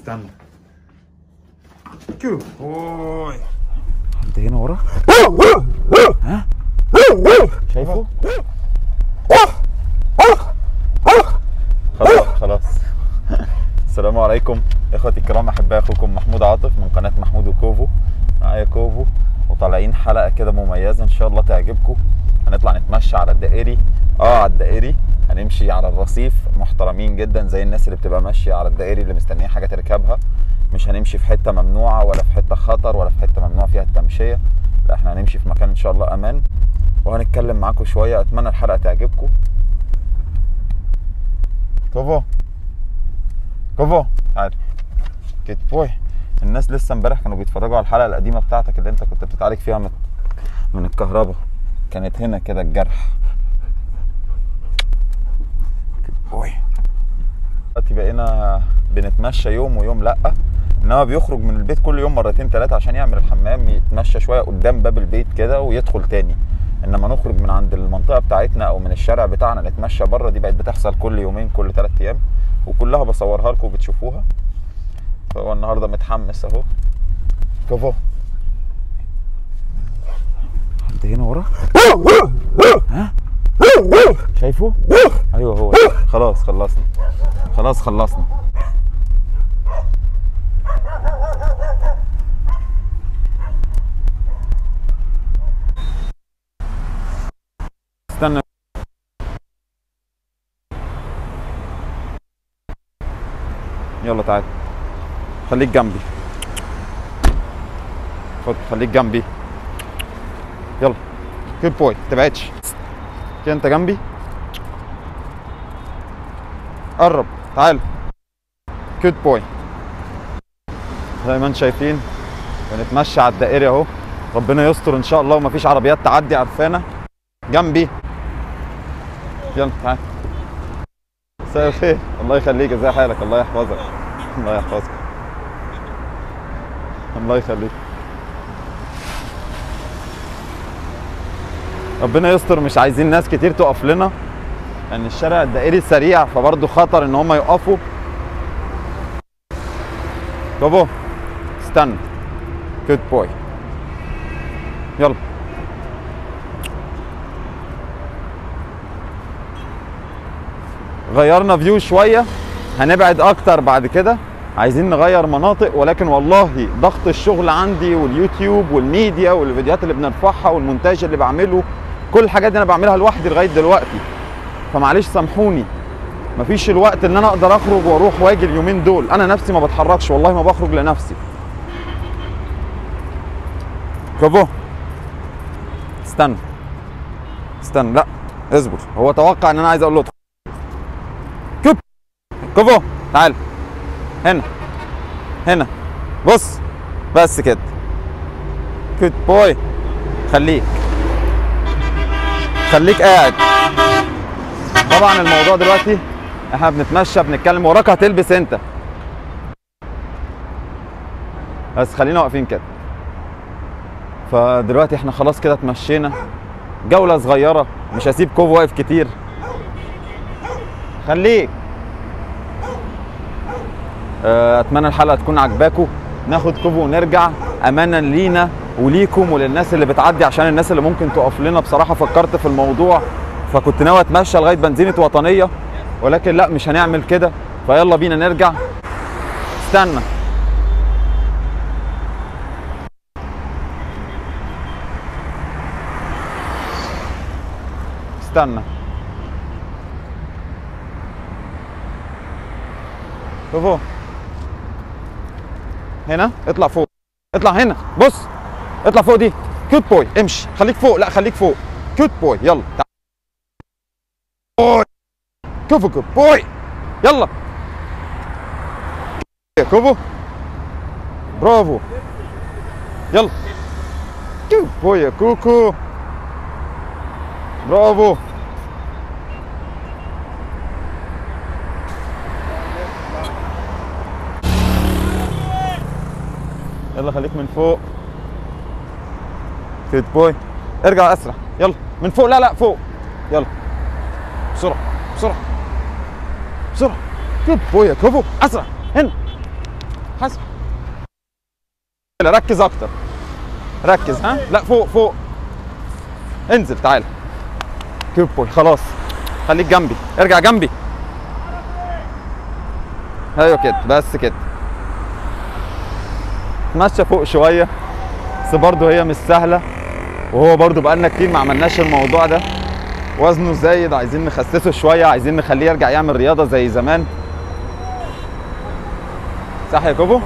استنى كيو اوي انت هنا ورا ها شايفه خلاص خلاص السلام عليكم اخوتي الكرام احبائي اخوكم محمود عاطف من قناه محمود وكوفو معايا كوفو وطالعين حلقه كده مميزه ان شاء الله تعجبكم هنطلع نتمشى على الدائري اه على الدائري هنمشي على الرصيف محترمين جدا زي الناس اللي بتبقى ماشيه على الدائري اللي مستنيه حاجه تركبها مش هنمشي في حته ممنوعه ولا في حته خطر ولا في حته ممنوع فيها التمشيه لا احنا هنمشي في مكان ان شاء الله امان وهنتكلم معاكم شويه اتمنى الحلقه تعجبكم كوفو كوفو تعال كده بوي الناس لسه امبارح كانوا بيتفرجوا على الحلقه القديمه بتاعتك اللي انت كنت بتتعالج فيها من من الكهرباء كانت هنا كده الجرح كده بوي دلوقتي بقينا بنتمشى يوم ويوم لا انما بيخرج من البيت كل يوم مرتين ثلاثه عشان يعمل الحمام يتمشى شويه قدام باب البيت كده ويدخل تاني انما نخرج من عند المنطقه بتاعتنا او من الشارع بتاعنا نتمشى بره دي بقت بتحصل كل يومين كل ثلاث ايام وكلها بصورها لكم وبتشوفوها فهو النهارده متحمس اهو كفو انت هنا ورا ها شايفه ايوه هو خلاص خلصنا خلاص خلصنا استنى يلا تعال خليك جنبي خد خليك جنبي يلا كيب بوي تبعدش كده انت جنبي قرب تعال كيد بوي زي ما انتم شايفين بنتمشى على الدائري اهو ربنا يستر ان شاء الله ومفيش عربيات تعدي عرفانه جنبي يلا تعال مساء الخير الله يخليك ازي حالك الله يحفظك الله يحفظك الله يخليك ربنا يستر مش عايزين ناس كتير تقف لنا لان يعني الشارع الدائري سريع فبرضه خطر ان هم يقفوا بابا استنى جود بوي يلا غيرنا فيو شويه هنبعد اكتر بعد كده عايزين نغير مناطق ولكن والله ضغط الشغل عندي واليوتيوب والميديا والفيديوهات اللي بنرفعها والمونتاج اللي بعمله كل الحاجات دي انا بعملها لوحدي لغايه دلوقتي فمعلش سامحوني مفيش الوقت ان انا اقدر اخرج واروح واجي اليومين دول انا نفسي ما بتحركش والله ما بخرج لنفسي كفو استنى استنى لا اصبر هو توقع ان انا عايز اقول له كب كفو تعال هنا هنا بص بس كده كود بوي خليك خليك قاعد طبعا الموضوع دلوقتي احنا بنتمشى بنتكلم وراك هتلبس انت بس خلينا واقفين كده فدلوقتي احنا خلاص كده اتمشينا جولة صغيرة مش هسيب كوفو واقف كتير خليك اتمنى الحلقة تكون عجباكم ناخد كوفو ونرجع امانا لينا وليكم وللناس اللي بتعدي عشان الناس اللي ممكن تقف لنا بصراحه فكرت في الموضوع فكنت ناوي اتمشى لغايه بنزينه وطنيه ولكن لا مش هنعمل كده فيلا بينا نرجع استنى استنى شوفوا هنا اطلع فوق اطلع هنا بص اطلع فوق دي كيوت بوي امشي خليك فوق لا خليك فوق كيوت بوي يلا بوي كوفو كوفو بوي يلا يا كوفو برافو يلا كيوت بوي يا كوكو برافو يلا خليك من فوق كيوت بوي ارجع اسرع يلا من فوق لا لا فوق يلا بسرعه بسرعه بسرعه كيوت بوي يا كوفو اسرع هنا حسب ركز اكتر ركز ها لا فوق فوق انزل تعالى كيب بوي خلاص خليك جنبي ارجع جنبي ايوه كده بس كده اتمشى فوق شويه بس برضه هي مش سهله وهو برضه بقالنا كتير ما عملناش الموضوع ده وزنه زايد عايزين نخسسه شويه عايزين نخليه يرجع يعمل رياضه زي زمان صح يا كوبو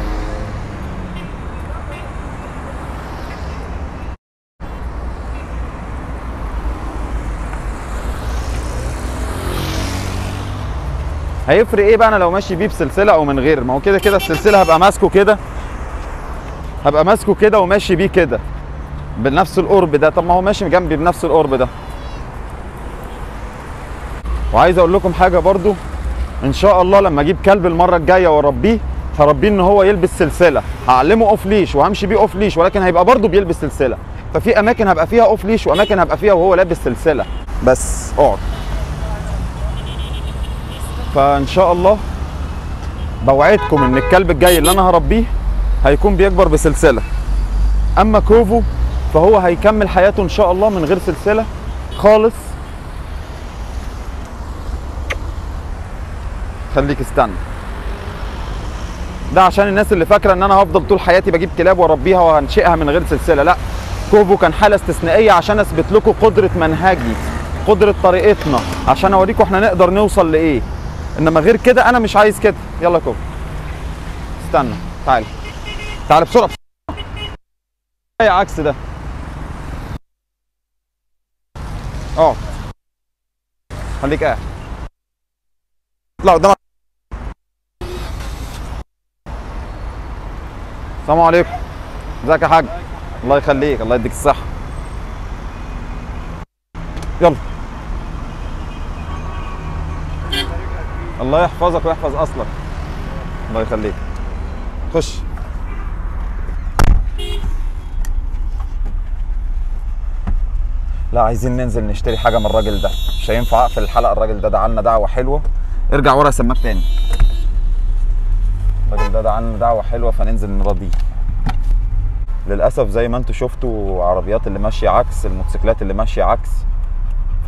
هيفرق ايه بقى انا لو ماشي بيه بسلسله او من غير ما هو كده كده السلسله هبقى ماسكه كده هبقى ماسكه كده وماشي بيه كده بنفس القرب ده طب ما هو ماشي جنبي بنفس القرب ده وعايز اقول لكم حاجه برضو ان شاء الله لما اجيب كلب المره الجايه واربيه هربيه ان هو يلبس سلسله هعلمه اوف ليش وهمشي بيه اوف ليش ولكن هيبقى برضو بيلبس سلسله ففي اماكن هبقى فيها اوف ليش واماكن هبقى فيها وهو لابس سلسله بس اقعد فان شاء الله بوعدكم ان الكلب الجاي اللي انا هربيه هيكون بيكبر بسلسله اما كوفو فهو هيكمل حياته ان شاء الله من غير سلسله خالص خليك استنى ده عشان الناس اللي فاكره ان انا هفضل طول حياتي بجيب كلاب واربيها وهنشئها من غير سلسله لا كوفو كان حاله استثنائيه عشان اثبت لكم قدره منهجي قدره طريقتنا عشان اوريكم احنا نقدر نوصل لايه انما غير كده انا مش عايز كده يلا كوفو استنى تعالى تعالى بسرعه اي عكس ده اقعد خليك قاعد اطلع قدام السلام عليكم ازيك يا حاج الله يخليك الله يديك الصحة يلا الله يحفظك ويحفظ اصلك الله يخليك خش لا عايزين ننزل نشتري حاجه من الراجل ده مش هينفع اقفل الحلقه الراجل ده دعا لنا دعوه حلوه ارجع ورا سماك تاني الراجل ده دعا لنا دعوه حلوه فننزل نراضيه للاسف زي ما انتم شفتوا عربيات اللي ماشيه عكس الموتوسيكلات اللي ماشيه عكس ف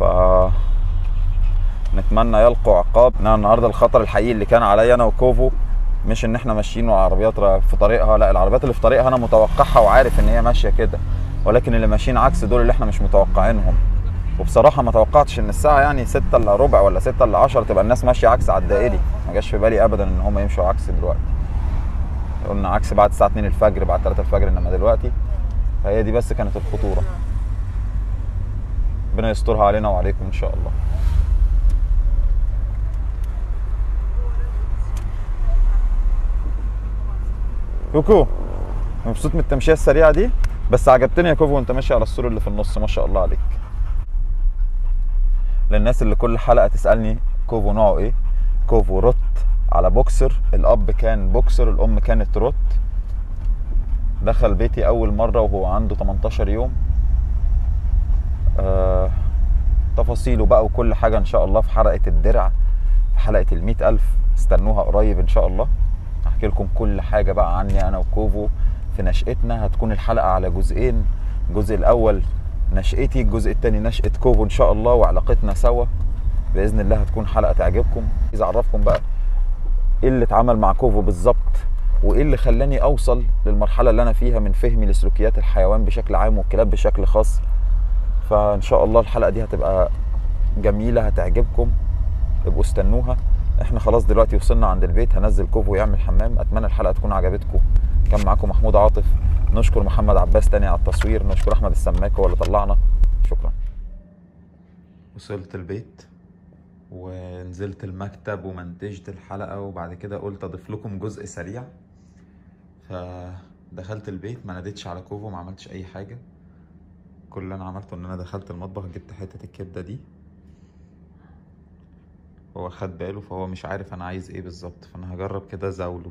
نتمنى يلقوا عقاب انا النهارده الخطر الحقيقي اللي كان عليا انا وكوفو مش ان احنا ماشيين وعربيات في طريقها لا العربيات اللي في طريقها انا متوقعها وعارف ان هي ماشيه كده ولكن اللي ماشيين عكس دول اللي احنا مش متوقعينهم وبصراحه ما توقعتش ان الساعه يعني 6 الا ربع ولا 6 الا 10 تبقى الناس ماشيه عكس على الدائري ما جاش في بالي ابدا ان هم يمشوا عكس دلوقتي قلنا عكس بعد الساعه 2 الفجر بعد 3 الفجر انما دلوقتي فهي دي بس كانت الخطوره ربنا يسترها علينا وعليكم ان شاء الله كوكو مبسوط من التمشيه السريعه دي بس عجبتني يا كوفو وانت ماشي على السور اللي في النص ما شاء الله عليك للناس اللي كل حلقه تسالني كوفو نوعه ايه كوفو روت على بوكسر الاب كان بوكسر الام كانت روت دخل بيتي اول مره وهو عنده 18 يوم آه تفاصيله بقى وكل حاجه ان شاء الله في حلقه الدرع في حلقه ال ألف استنوها قريب ان شاء الله هحكي لكم كل حاجه بقى عني انا وكوفو في نشأتنا هتكون الحلقة على جزئين الجزء الأول نشأتي الجزء الثاني نشأة كوفو إن شاء الله وعلاقتنا سوا بإذن الله هتكون حلقة تعجبكم عايز أعرفكم بقى إيه اللي اتعمل مع كوفو بالظبط وإيه اللي خلاني أوصل للمرحلة اللي أنا فيها من فهمي لسلوكيات الحيوان بشكل عام والكلاب بشكل خاص فإن شاء الله الحلقة دي هتبقى جميلة هتعجبكم ابقوا استنوها احنا خلاص دلوقتي وصلنا عند البيت هنزل كوفو يعمل حمام اتمنى الحلقه تكون عجبتكم كان معاكم محمود عاطف نشكر محمد عباس تاني على التصوير نشكر احمد السماك هو اللي طلعنا شكرا وصلت البيت ونزلت المكتب ومنتجت الحلقه وبعد كده قلت اضيف لكم جزء سريع فدخلت البيت ما ناديتش على كوفو ما عملتش اي حاجه كل اللي انا عملته ان انا دخلت المطبخ جبت حته الكبده دي هو خد باله فهو مش عارف انا عايز ايه بالظبط فانا هجرب كده زاوله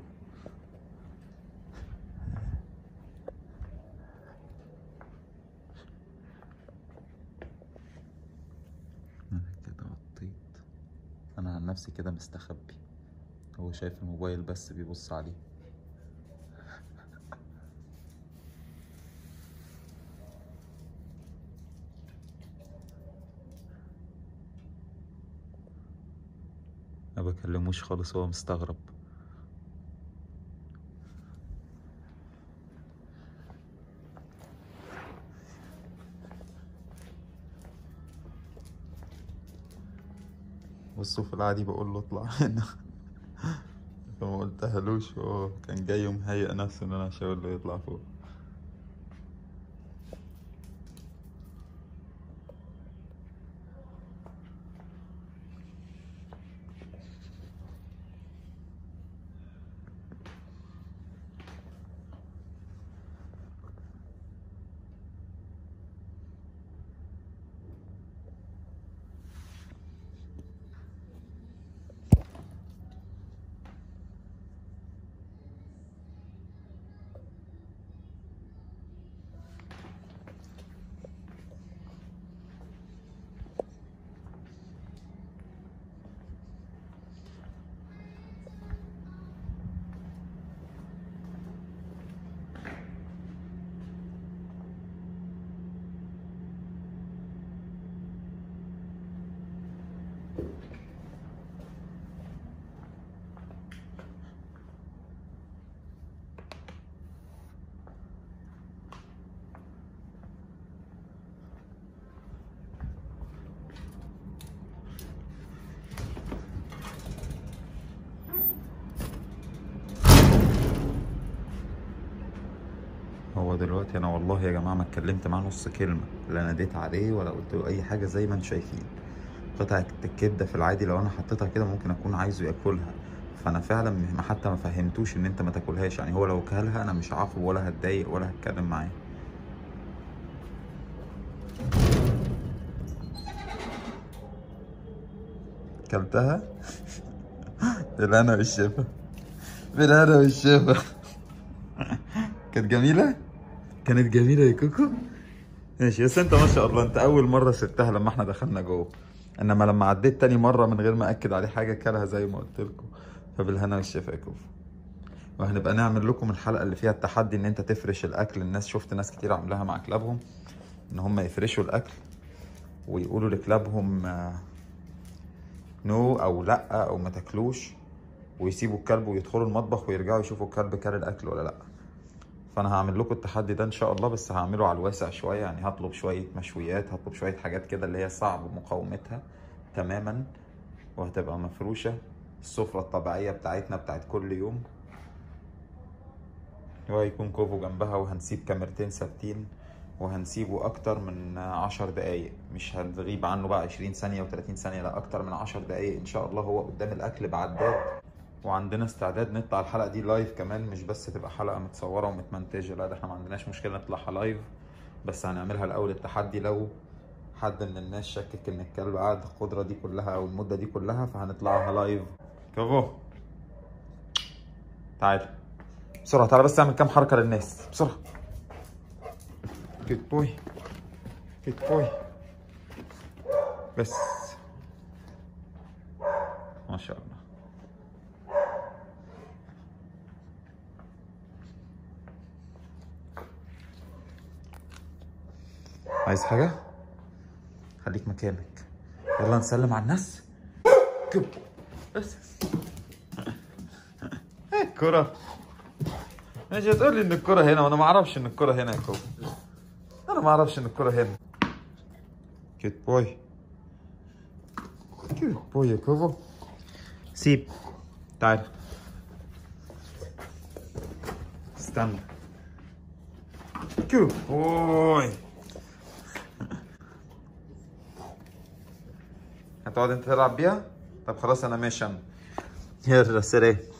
انا كده غطيت انا عن نفسي كده مستخبي هو شايف الموبايل بس بيبص عليه بكلموش خالص هو مستغرب بصوا في العادي بقول له اطلع هنا فما قلتهالوش هو كان جاي ومهيأ نفسه ان انا عشان اقول له يطلع فوق هو دلوقتي انا والله يا جماعه ما اتكلمت معاه نص كلمه لا ناديت عليه ولا قلت له اي حاجه زي ما انتم شايفين قطعه الكبده في العادي لو انا حطيتها كده ممكن اكون عايزه ياكلها فانا فعلا ما حتى ما فهمتوش ان انت ما تاكلهاش يعني هو لو كلها انا مش هعاقبه ولا هتضايق ولا هتكلم معاه كلتها بالهنا والشفا بالهنا والشفا كانت جميلة؟ كانت جميلة يا كوكو؟ ماشي بس انت ما شاء الله انت اول مرة سبتها لما احنا دخلنا جوه انما لما عديت تاني مرة من غير ما اكد عليه حاجة كلها زي ما قلت لكم فبالهنا والشفا يا كوكو وهنبقى نعمل لكم الحلقة اللي فيها التحدي ان انت تفرش الاكل الناس شفت ناس كتير عاملاها مع كلابهم ان هم يفرشوا الاكل ويقولوا لكلابهم آه، نو او لا او ما تاكلوش ويسيبوا الكلب ويدخلوا المطبخ ويرجعوا يشوفوا الكلب كل الاكل ولا لا فانا هعمل لكم التحدي ده ان شاء الله بس هعمله على الواسع شويه يعني هطلب شويه مشويات هطلب شويه حاجات كده اللي هي صعب مقاومتها تماما وهتبقى مفروشه السفره الطبيعيه بتاعتنا بتاعت كل يوم وهيكون كوفو جنبها وهنسيب كاميرتين ثابتين وهنسيبه اكتر من عشر دقايق مش هنغيب عنه بقى عشرين ثانية وتلاتين ثانية لا اكتر من عشر دقايق ان شاء الله هو قدام الاكل بعداد وعندنا استعداد نطلع الحلقة دي لايف كمان مش بس تبقى حلقة متصورة ومتمنتجة لا ده احنا ما عندناش مشكلة نطلعها لايف بس هنعملها الاول التحدي لو حد من الناس شكك ان الكلب قعد القدرة دي كلها او المدة دي كلها فهنطلعها لايف كوفو تعال بسرعة تعال بس اعمل كام حركة للناس بسرعة جود بوي جود بوي بس ما شاء الله عايز حاجة؟ خليك مكانك يلا نسلم على الناس جود بوي. بس ايه الكرة مش هتقول لي ان الكرة هنا وانا ما اعرفش ان الكرة هنا يا كوبا انا ما اعرفش ان الكرة هنا كيوت بوي كيوت بوي يا كوفو سيب تعال استنى كيوت بوي هتقعد انت تلعب بيها؟ طب خلاص انا ماشي انا يلا سلام